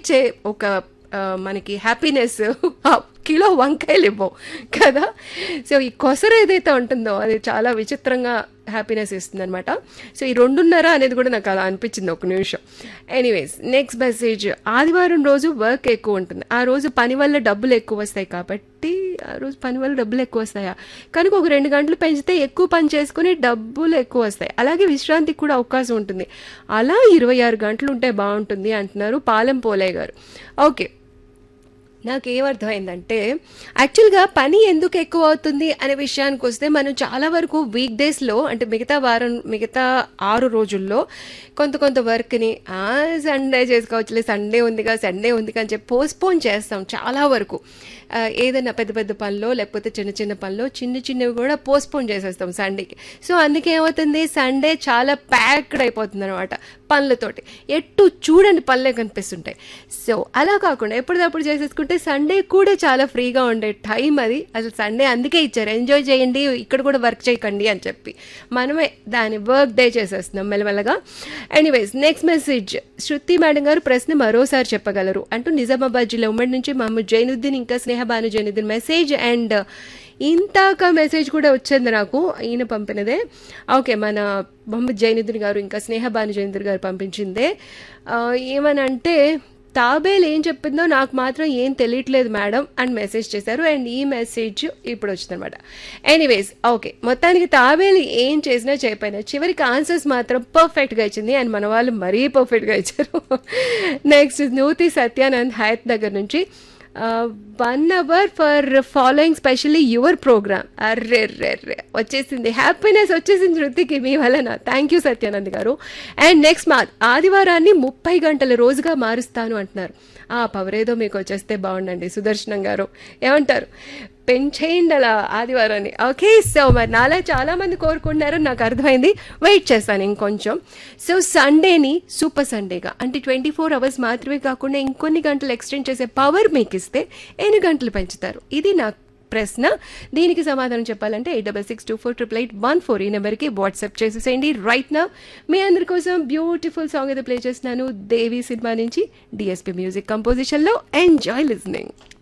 ఇచ్చే ఒక ఆ, మనకి హ్యాపీనెస్ కిలో వంకాయలు ఇవ్వవు కదా సో ఈ కొసరు ఏదైతే ఉంటుందో అది చాలా విచిత్రంగా హ్యాపీనెస్ ఇస్తుంది అనమాట సో ఈ రెండున్నర అనేది కూడా నాకు అలా అనిపించింది ఒక నిమిషం ఎనీవేస్ నెక్స్ట్ మెసేజ్ ఆదివారం రోజు వర్క్ ఎక్కువ ఉంటుంది ఆ రోజు పని వల్ల డబ్బులు ఎక్కువ వస్తాయి కాబట్టి ఆ రోజు పని వల్ల డబ్బులు ఎక్కువ వస్తాయా కనుక ఒక రెండు గంటలు పెంచితే ఎక్కువ పని చేసుకుని డబ్బులు ఎక్కువ వస్తాయి అలాగే విశ్రాంతికి కూడా అవకాశం ఉంటుంది అలా ఇరవై ఆరు గంటలు ఉంటే బాగుంటుంది అంటున్నారు పాలెం పోలయ్య గారు ఓకే నాకేమర్థమైందంటే యాక్చువల్గా పని ఎందుకు ఎక్కువ అవుతుంది అనే విషయానికి వస్తే మనం చాలా వరకు వీక్ డేస్లో అంటే మిగతా వారం మిగతా ఆరు రోజుల్లో కొంత కొంత వర్క్ని సండే చేసుకోవచ్చులే సండే ఉందిగా సండే ఉందిగా అని చెప్పి పోస్ట్పోన్ చేస్తాం చాలా వరకు ఆ, ఏదైనా పెద్ద పెద్ద పనిలో లేకపోతే చిన్న చిన్న పనిలో చిన్న చిన్నవి కూడా పోస్ట్పోన్ చేసేస్తాం సండేకి సో అందుకే ఏమవుతుంది సండే చాలా ప్యాక్డ్ అయిపోతుంది అనమాట పనులతోటి ఎటు చూడండి పనులే కనిపిస్తుంటాయి సో అలా కాకుండా ఎప్పటికప్పుడు చేసేసుకుంటే సండే కూడా చాలా ఫ్రీగా ఉండే టైం అది అసలు సండే అందుకే ఇచ్చారు ఎంజాయ్ చేయండి ఇక్కడ కూడా వర్క్ చేయకండి అని చెప్పి మనమే దాని వర్క్ డే చేసేస్తున్నాం మెల్లమెల్లగా anyways next message Shruti madam garu ప్రశ్న మరోసారి చెప్పగలరు అంటూ నిజామాబాద్ జిల్లా ఉమ్మడి నుంచి మహమ్మద్ జైనుద్దీన్ ఇంకా స్నేహబాను జైనుద్దీన్ మెసేజ్ అండ్ ఇంతాక మెసేజ్ కూడా వచ్చింది నాకు ఈయన పంపినదే ఓకే మన మొహమ్మద్ జైనుద్దీన్ గారు ఇంకా స్నేహబాను జైనుద్దీన్ గారు పంపించిందే ఆ, ఏమనంటే తాబేలు ఏం చెప్పిందో నాకు మాత్రం ఏం తెలియట్లేదు మేడం అని మెసేజ్ చేశారు అండ్ ఈ మెసేజ్ ఇప్పుడు వచ్చిందనమాట ఎనీవేస్ ఓకే మొత్తానికి తాబేలు ఏం చేసినా చేయకపోయినా చివరికి ఆన్సర్స్ మాత్రం పర్ఫెక్ట్గా ఇచ్చింది అండ్ మన వాళ్ళు మరీ పర్ఫెక్ట్గా ఇచ్చారు నెక్స్ట్ నూతి సత్యానంద్ హయత్ దగ్గర నుంచి one hour for following specially your program అర్రే రే రే వచ్చేసింది హ్యాపీనెస్ వచ్చేసింది శృతికి మీ వలన థ్యాంక్ యూ సత్యానంద్ గారు అండ్ నెక్స్ట్ మా ఆదివారాన్ని ముప్పై గంటల రోజుగా మారుస్తాను అంటున్నారు ఆ పవర్ ఏదో మీకు వచ్చేస్తే బాగుండండి సుదర్శనం గారు ఏమంటారు పెంచేయండి అలా ఆదివారాన్ని ఓకే సో మరి నాలా చాలా మంది కోరుకుంటున్నారు నాకు అర్థమైంది వెయిట్ చేస్తాను ఇంకొంచెం సో సండేని సూపర్ సండేగా అంటే ట్వంటీ ఫోర్ అవర్స్ మాత్రమే కాకుండా ఇంకొన్ని గంటలు ఎక్స్టెండ్ చేసే పవర్ మీకు ఇస్తే ఎన్ని గంటలు పెంచుతారు ఇది నా ప్రశ్న దీనికి సమాధానం చెప్పాలంటే eight double six two four triple eight one four ఈ నెంబర్కి వాట్సాప్ చేసేసేయండి రైట్ నా మీ అందరి కోసం బ్యూటిఫుల్ సాంగ్ అయితే ప్లే చేస్తున్నాను దేవి సినిమా నుంచి డిఎస్పి మ్యూజిక్ కంపోజిషన్లో ఎంజాయ్ లిజనింగ్